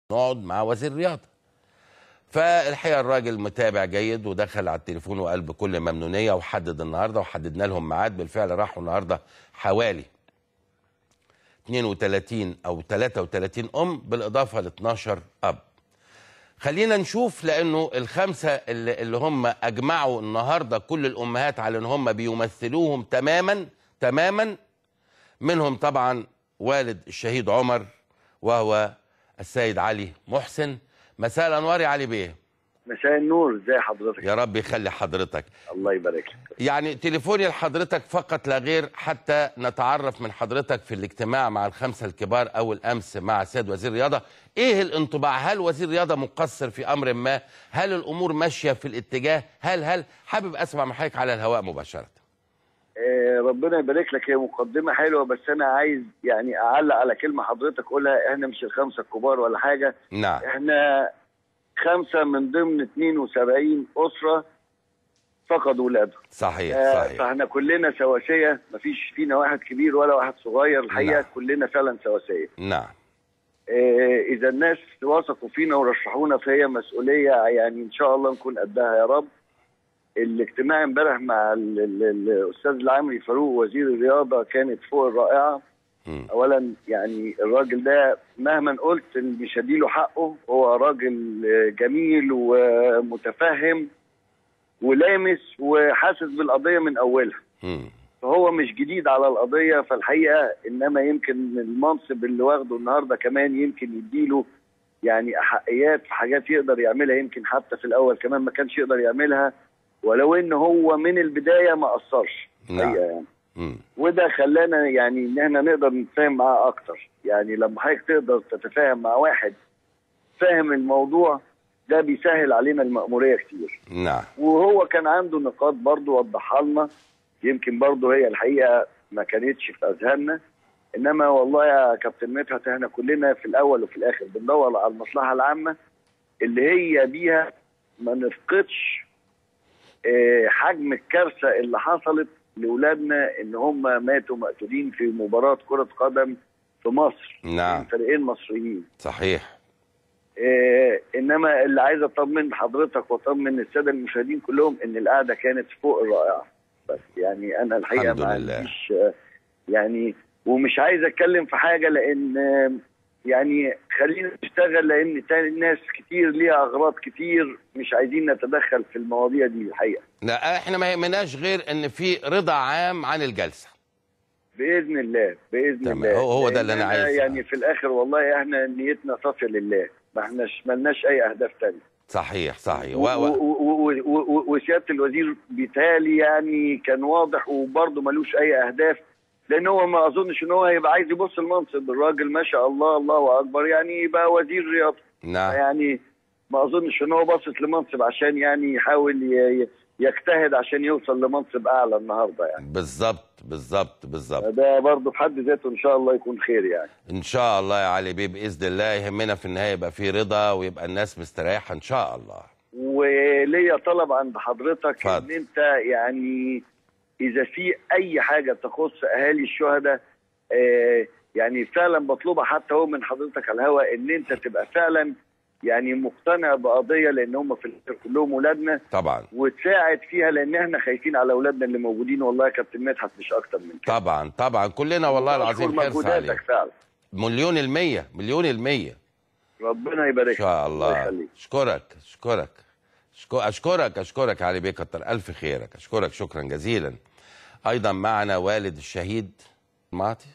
نقعد مع وزير الرياضه فالحقيقه الراجل متابع جيد ودخل على التليفون وقال بكل ممنونيه وحدد النهارده وحددنا لهم ميعاد بالفعل راحوا النهارده حوالي 32 او 33 ام بالاضافه ل 12 اب خلينا نشوف لانه الخمسه اللي, اللي هم اجمعوا النهارده كل الامهات على ان هم بيمثلوهم تماما تماما منهم طبعا والد الشهيد عمر وهو السيد علي محسن مساء الانوار يا علي بيه مساء النور ازي حضرتك يا رب يخلي حضرتك الله يبارك لك يعني تليفوني لحضرتك فقط لا غير حتى نتعرف من حضرتك في الاجتماع مع الخمسه الكبار اول امس مع السيد وزير الرياضه ايه الانطباع هل وزير الرياضه مقصر في امر ما هل الامور ماشيه في الاتجاه هل هل حابب اسمع من حضرتك على الهواء مباشره آه ربنا يبارك لك هي مقدمه حلوه بس انا عايز يعني اعلق على كلمه حضرتك قولها احنا مش الخمسه الكبار ولا حاجه نعم احنا خمسه من ضمن 72 اسره فقدوا ولادهم صحيح آه، صحيح فاحنا كلنا سواسيه مفيش فينا واحد كبير ولا واحد صغير الحقيقه نعم. كلنا فعلا سواسيه نعم آه، اذا الناس وثقوا فينا ورشحونا فهي مسؤوليه يعني ان شاء الله نكون قدها يا رب الاجتماع امبارح مع ال- ال- الاستاذ العمري فاروق وزير الرياضه كانت فوق الرائعه مم. اولا يعني الراجل ده مهما قلت إن مش هديله حقه هو راجل آه، جميل ومتفهم ولامس وحاسس بالقضيه من اولها مم. فهو مش جديد على القضيه فالحقيقه انما يمكن المنصب اللي واخده النهارده كمان يمكن يديله يعني احقيات في حاجات يقدر يعملها يمكن حتى في الاول كمان ما كانش يقدر يعملها ولو ان هو من البدايه ما قصرش نعم. الحقيقة يعني مم. وده خلانا يعني ان احنا نقدر نتفاهم معاه اكتر يعني لما حضرتك تقدر تتفاهم مع واحد فاهم الموضوع ده بيسهل علينا المأمورية كتير نعم وهو كان عنده نقاط برضو وضحها لنا يمكن برضو هي الحقيقة ما كانتش في أذهاننا إنما والله يا كابتن مدحت احنا كلنا في الأول وفي الآخر بندور على المصلحة العامة اللي هي بيها ما نفقدش آه، حجم الكارثة اللي حصلت لأولادنا إن هم ماتوا مقتولين في مباراة كرة قدم في مصر نعم. من فريقين مصريين صحيح آه، انما اللي عايز اطمن حضرتك واطمن الساده المشاهدين كلهم ان القعده كانت فوق الرائعه بس يعني انا الحقيقه الحمد ما لله. عنديش آه، يعني ومش عايز اتكلم في حاجه لان آه، يعني خلينا نشتغل لان تاني ناس كتير ليها اغراض كتير مش عايزين نتدخل في المواضيع دي الحقيقه لا احنا ما يهمناش غير ان في رضا عام عن الجلسه باذن الله باذن تمام. الله هو- هو ده اللي لأن أنا عايز- يعني في الاخر والله احنا نيتنا صافيه لله ما احناش ملناش اي اهداف تانية صحيح صحيح و- و... و... و- و- و- و- وسياده الوزير بيتهيألي يعني كان واضح وبرضه ملوش اي اهداف لان هو ما اظنش ان هو هيبقى عايز يبص المنصب الراجل ما شاء الله الله اكبر يعني يبقى وزير رياضه نعم يعني ما اظنش ان هو باصص لمنصب عشان يعني يحاول ي- ي- يجتهد عشان يوصل لمنصب اعلى النهارده يعني بالظبط بالظبط بالظبط ده برضه في حد ذاته ان شاء الله يكون خير يعني ان شاء الله يا علي بيه باذن الله يهمنا في النهايه يبقى في رضا ويبقى الناس مستريحه ان شاء الله وليا طلب عند حضرتك اتفضل. ان انت يعني اذا في اي حاجه تخص اهالي الشهداء آه، يعني فعلا بطلبها حتى هو من حضرتك على الهواء ان انت تبقى فعلا يعني مقتنع بقضيه لان هم في الاخر كلهم ولادنا طبعا وتساعد فيها لان احنا خايفين على اولادنا اللي موجودين والله يا كابتن مدحت مش اكتر من كده طبعا طبعا كلنا والله العظيم بشكر حرص مجهوداتك عليه فعلا مليون المية مليون المية ربنا يبارك ان لك. شاء الله يخليك. اشكرك اشكرك أشكو- اشكرك اشكرك علي بيه كتر الف خيرك اشكرك شكرا جزيلا ايضا معنا والد الشهيد معطي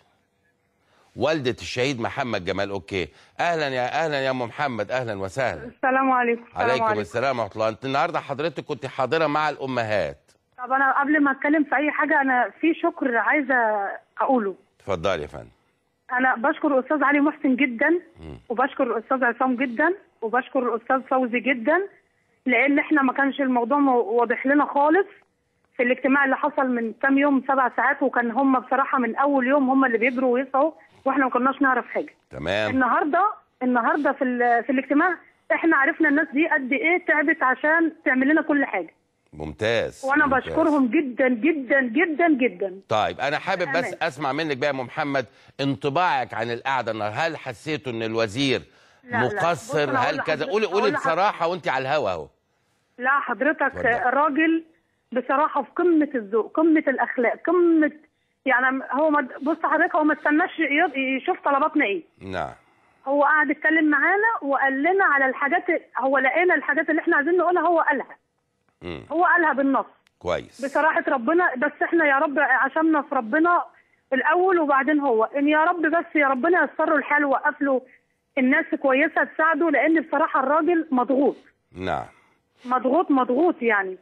والدة الشهيد محمد جمال اوكي اهلا يا اهلا يا ام محمد اهلا وسهلا السلام عليكم السلام عليكم السلام ورحمه الله انت النهارده حضرتك كنت حاضره مع الامهات طب انا قبل ما اتكلم في اي حاجه انا في شكر عايزه اقوله اتفضلي يا فندم انا بشكر الاستاذ علي محسن جدا وبشكر الاستاذ عصام جدا وبشكر الاستاذ فوزي جدا لان احنا ما كانش الموضوع مو- واضح لنا خالص في الاجتماع اللي حصل من كام يوم سبع ساعات وكان هم بصراحه من اول يوم هم اللي بيجروا ويسعوا واحنا ما كناش نعرف حاجه تمام النهارده النهارده في ال- في الاجتماع احنا عرفنا الناس دي قد ايه تعبت عشان تعمل لنا كل حاجه ممتاز وانا ممتاز. بشكرهم جدا جدا جدا جدا طيب انا حابب بس تمام. اسمع منك بقى يا ام محمد انطباعك عن القعده النهارده هل حسيتوا ان الوزير لا، لا. بص مقصر أنا هقول هل كذا لحضرتك- قولي قولي هقول لحضرتك- بصراحه وانت على الهوا اهو لا حضرتك اتفضل. راجل بصراحه في قمه الذوق قمه الاخلاق قمه يعني هو ما بص حضرتك هو ما استناش يض- يشوف طلباتنا ايه نعم هو قعد يتكلم معانا وقال لنا على الحاجات هو لقينا الحاجات اللي احنا عايزين نقولها هو قالها مم. هو قالها بالنص كويس بصراحه ربنا بس احنا يا رب عشمنا في ربنا الاول وبعدين هو ان يا رب بس يا ربنا ييسر له الحال وقف له الناس كويسه تساعده لان بصراحه الراجل مضغوط نعم مضغوط مضغوط يعني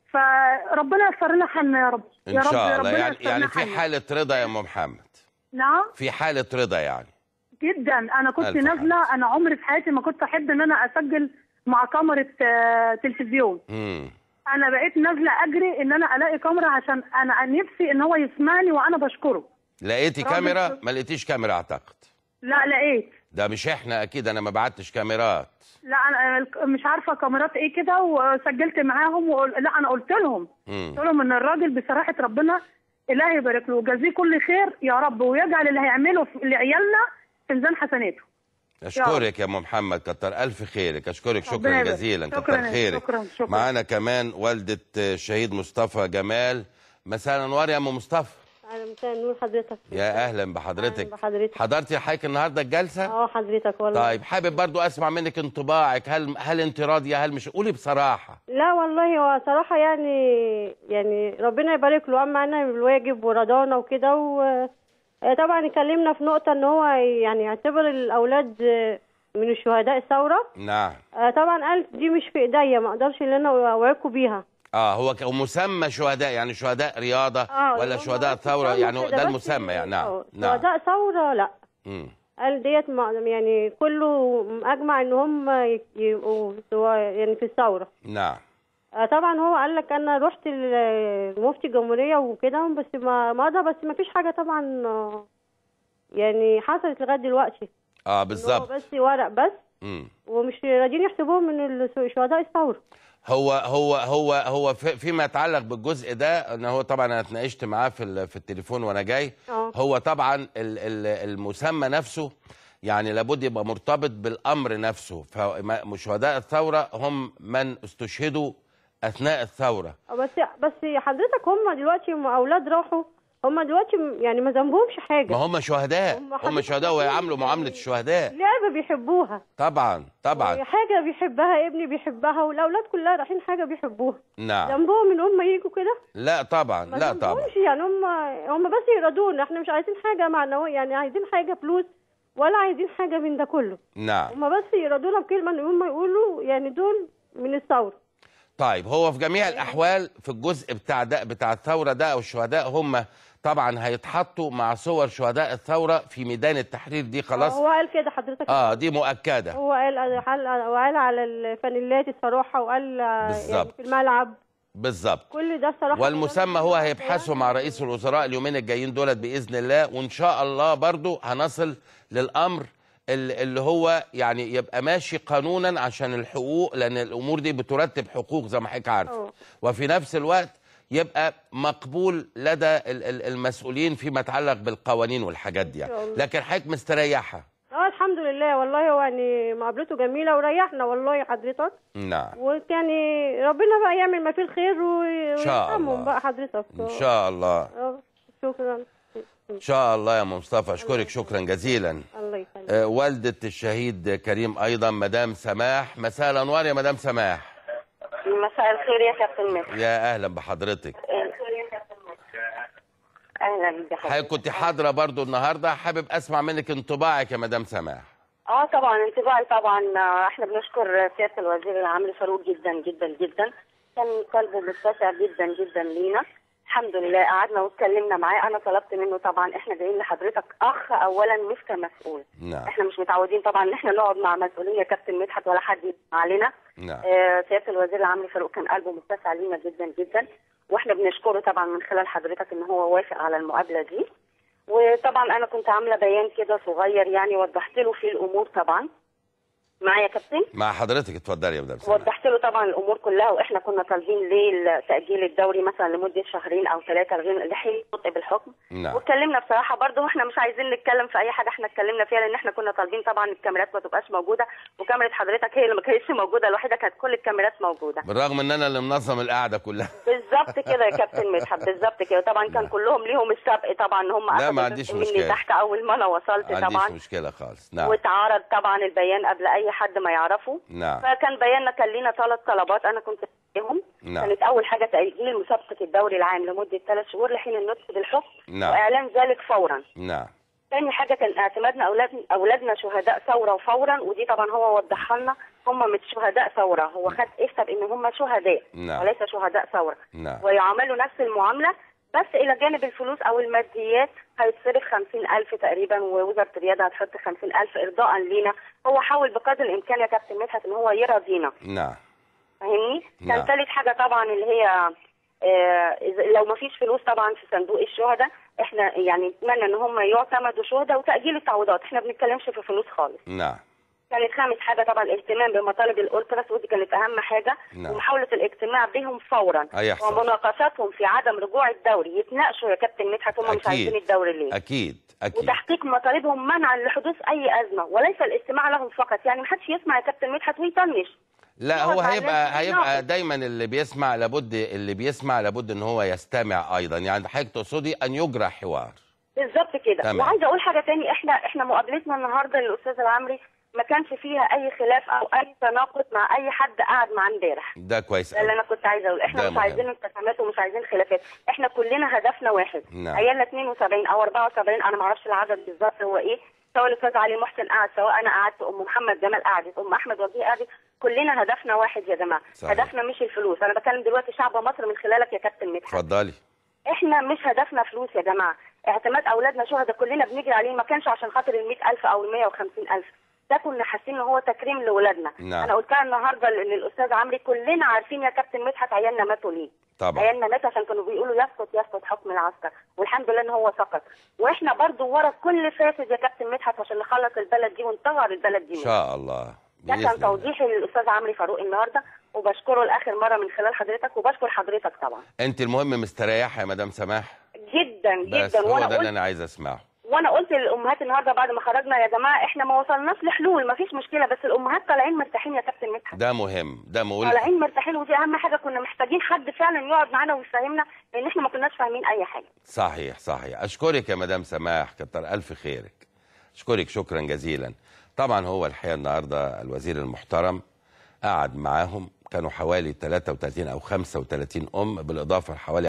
فربنا ييسر لنا حالنا يا رب ان يا رب شاء الله ربنا يعني ييسر يعني لنا في حالنا. حاله رضا يا ام محمد نعم في حاله رضا يعني جدا انا كنت ألف نازله انا عمري في حياتي ما كنت احب ان انا اسجل مع كاميرا آه، تلفزيون امم انا بقيت نازله اجري ان انا الاقي كاميرا عشان انا نفسي ان هو يسمعني وانا بشكره لقيتي راجل كاميرا في- ما لقيتيش كاميرا اعتقد لا لقيت ده مش احنا اكيد انا ما بعتش كاميرات لا انا أنا مش عارفه كاميرات ايه كده وسجلت معاهم وقل... لا انا قلت لهم مم. قلت لهم ان الراجل بصراحه ربنا الله يبارك له وجزيه كل خير يا رب ويجعل اللي هيعمله في- لعيالنا في ميزان حسناته اشكرك يا ام محمد كتر الف خيرك اشكرك شكرا ربنا يبارك. جزيلا شكراً كتر يا- خيرك شكراً- شكراً. معانا كمان والده الشهيد مصطفى جمال مساء الانوار يا ام مصطفى انا مساء النور حضرتك يا اهلا بحضرتك أهلاً بحضرتك. حضرتي حضرتك النهارده الجلسه اه حضرتك والله طيب حابب برضو اسمع منك انطباعك هل هل انت راضيه هل مش قولي بصراحه لا والله هو صراحه يعني يعني ربنا يبارك له قام معانا بالواجب ورضانا وكده و آه، طبعا اتكلمنا في نقطه ان هو يعني يعتبر الاولاد آه، من الشهداء الثوره نعم آه، طبعا قال دي مش في ايديا ما اقدرش ان انا اوعدكم بيها اه هو ك- مسمى شهداء يعني شهداء رياضه اه ولا هم شهداء بس ثوره كانوا يعني هو كده ده بس المسمى يعني نعم آه، نعم شهداء ثوره لا مم. قال ديت ما- يعني كله اجمع ان هم ي- يبقوا سوا- يعني في الثوره نعم آه، طبعا هو قال لك انا رحت ل- لمفتي الجمهوريه وكده بس ما مضى بس ما فيش حاجه طبعا آه، يعني حصلت لغايه دلوقتي اه إن هو بالظبط بس ورق بس مم. ومش راضيين يحسبوهم من ال- شهداء الثوره هو هو هو هو في- فيما يتعلق بالجزء ده ان هو طبعا انا اتناقشت معاه في ال- في التليفون وانا جاي اه هو طبعا ال- ال- المسمى نفسه يعني لابد يبقى مرتبط بالامر نفسه فشهداء الثوره هم من استشهدوا اثناء الثوره آه، بس بس حضرتك هم دلوقتي هم اولاد راحوا هم دلوقتي م- يعني ما ذنبهمش حاجه ما هم شهداء هم هم حضرتك شهداء ويعاملوا معامله الشهداء لعبه بيحبوها طبعا طبعا حاجه بيحبها ابني بيحبها والاولاد كلها رايحين حاجه بيحبوها نعم ذنبهم ان هم يجوا كده لا طبعا ما لا طبعا ذنبهمش يعني هم هم بس يرضونا احنا مش عايزين حاجه معنويه يعني عايزين حاجه فلوس ولا عايزين حاجه من ده كله نعم هم بس يرضونا بكلمه ان هم يقولوا يعني دول من الثوره طيب هو في جميع الاحوال في الجزء بتاع ده بتاع الثوره ده او الشهداء هم طبعا هيتحطوا مع صور شهداء الثوره في ميدان التحرير دي خلاص هو قال كده حضرتك اه دي مؤكده هو قال قال وقال على الفانيلات الصراحه وقال يعني بالظبط. في الملعب بالظبط كل ده الصراحه والمسمى هو هيبحثوا مع رئيس الوزراء اليومين الجايين دولت باذن الله وان شاء الله برضو هنصل للامر ال- اللي هو يعني يبقى ماشي قانونا عشان الحقوق لان الامور دي بترتب حقوق زي ما حضرتك عارفه أوه. وفي نفس الوقت يبقى مقبول لدى ال- ال- المسؤولين فيما يتعلق بالقوانين والحاجات دي يعني. شاء الله. لكن حضرتك مستريحه اه الحمد لله والله هو يعني مقابلته جميله وريحنا والله حضرتك نعم ويعني ربنا بقى يعمل ما فيه الخير وي- شاء ويرحمهم الله. بقى حضرتك ان شاء الله آه، شكرا ان شاء الله يا مصطفى اشكرك شكرا جزيلا الله يخليك آه، والدة الشهيد كريم أيضا مدام سماح مساء الأنوار يا مدام سماح مساء الخير يا كابتن مصر يا أهلا بحضرتك اهلا حضرتك بحضرتك كنت حاضرة برضو النهاردة حابب أسمع منك انطباعك يا مدام سماح اه طبعا انطباعي طبعا آه، احنا بنشكر سياده الوزير العام فاروق جدا جدا جدا كان قلبه متسع جدا جدا لينا الحمد لله قعدنا واتكلمنا معاه انا طلبت منه طبعا احنا جايين لحضرتك اخ اولا مش كمسؤول نعم احنا مش متعودين طبعا ان احنا نقعد مع مسؤولين يا كابتن مدحت ولا حد يسمع علينا نعم آه، سياده الوزير العام فاروق كان قلبه متسع لينا جدا جدا واحنا بنشكره طبعا من خلال حضرتك ان هو وافق على المقابله دي وطبعا انا كنت عامله بيان كده صغير يعني وضحت له فيه الامور طبعا معايا يا كابتن مع حضرتك اتفضلي يا مدام سماح وضحت له طبعا الامور كلها واحنا كنا طالبين ليه تاجيل الدوري مثلا لمده شهرين او ثلاثه لغايه لحين نطق بالحكم نعم. واتكلمنا بصراحه برضه واحنا مش عايزين نتكلم في اي حاجه احنا اتكلمنا فيها لان احنا كنا طالبين طبعا الكاميرات ما تبقاش موجوده وكاميرا حضرتك هي اللي ما كانتش موجوده الوحيده كانت كل الكاميرات موجوده بالرغم ان انا اللي منظم القعده كلها بالظبط كده يا كابتن مدحت بالظبط كده طبعا كان كلهم ليهم السبق طبعا ان هم لا، أخدوا ما عنديش مني مشكلة. تحت اول ما انا وصلت ما طبعا عنديش مشكله خالص نعم واتعرض طبعا البيان قبل اي حد ما يعرفه نعم فكان بياننا كان لينا ثلاث طلبات انا كنت فيهم نعم. كانت اول حاجه تاجيل مسابقه الدوري العام لمده ثلاث شهور لحين النطق بالحكم نعم. واعلان ذلك فورا نعم ثاني حاجه كان اعتمادنا اولاد اولادنا شهداء ثوره وفورا ودي طبعا هو وضحها لنا هم مش شهداء ثوره هو خد اكتب ان هم شهداء نعم. وليس شهداء ثوره نعم. ويعاملوا نفس المعامله بس الى جانب الفلوس او الماديات هيتصرف 50000 تقريبا ووزاره الرياضه هتحط 50000 ارضاء لينا هو حاول بقدر الامكان يا كابتن مدحت ان هو يرضينا نعم فاهمني؟ نعم. كان ثالث حاجه طبعا اللي هي آه، إذا- لو ما فيش فلوس طبعا في صندوق الشهداء احنا يعني نتمنى ان هم يعتمدوا شهداء وتاجيل التعويضات احنا ما بنتكلمش في فلوس خالص نعم كانت خامس حاجه طبعا الاهتمام بمطالب الالتراس ودي كانت اهم حاجه نعم. ومحاوله الاجتماع بهم فورا هيحصل. ومناقشاتهم في عدم رجوع الدوري يتناقشوا يا كابتن مدحت هم مش أكيد. عايزين الدوري ليه اكيد اكيد وتحقيق مطالبهم منعا لحدوث اي ازمه وليس الاستماع لهم فقط يعني محدش يسمع يا كابتن مدحت ويطنش لا هو هو مع هيبقى الناس هيبقى بيناقش. دايما اللي بيسمع لابد اللي بيسمع لابد ان هو يستمع ايضا يعني حضرتك تقصدي ان يجرى حوار بالظبط كده تمام. وعايزه اقول حاجه تاني احنا احنا مقابلتنا النهارده للاستاذ العمري ما كانش فيها اي خلاف او اي تناقض مع اي حد قعد معاه امبارح ده كويس ده اللي أوي. انا كنت عايزه اقول ده احنا مش مهم. عايزين انتخابات ومش عايزين خلافات احنا كلنا هدفنا واحد نعم. عيالنا 72 او 74 انا ما اعرفش العدد بالظبط هو ايه سواء الاستاذ علي محسن قعد سواء انا قعدت ام محمد جمال قعدت ام احمد وجيه قعدت كلنا هدفنا واحد يا جماعه صحيح. هدفنا مش الفلوس انا بكلم دلوقتي شعب مصر من خلالك يا كابتن مدحت اتفضلي احنا مش هدفنا فلوس يا جماعه اعتماد اولادنا شهداء كلنا بنجري عليه ما كانش عشان خاطر ال 100000 او ال 150000 ده كنا حاسين ان هو تكريم لاولادنا نعم. انا قلتها النهارده لل- للاستاذ عمري كلنا عارفين يا كابتن مدحت عيالنا ماتوا ليه طبعا عيالنا مات عشان كانوا بيقولوا يسقط يسقط حكم العسكر والحمد لله ان هو سقط واحنا برضو ورا كل فاسد يا كابتن مدحت عشان نخلص البلد دي ونطهر البلد دي ان منه. شاء الله ده بإذن كان الله. توضيحي للاستاذ عمري فاروق النهارده وبشكره لاخر مره من خلال حضرتك وبشكر حضرتك طبعا انت المهم مستريحه يا مدام سماح جدا بس جدا هو وانا ده اللي قلت انا عايز اسمعه وانا قلت للامهات النهارده بعد ما خرجنا يا جماعه احنا ما وصلناش لحلول ما فيش مشكله بس الامهات طالعين مرتاحين يا كابتن مدحت ده مهم ده مول طالعين مرتاحين ودي اهم حاجه كنا محتاجين حد فعلا يقعد معانا ويفهمنا لان احنا ما كناش فاهمين اي حاجه صحيح صحيح اشكرك يا مدام سماح كتر الف خيرك اشكرك شكرا جزيلا طبعا هو الحقيقه النهارده الوزير المحترم قعد معاهم كانوا حوالي 33 او 35 ام بالاضافه لحوالي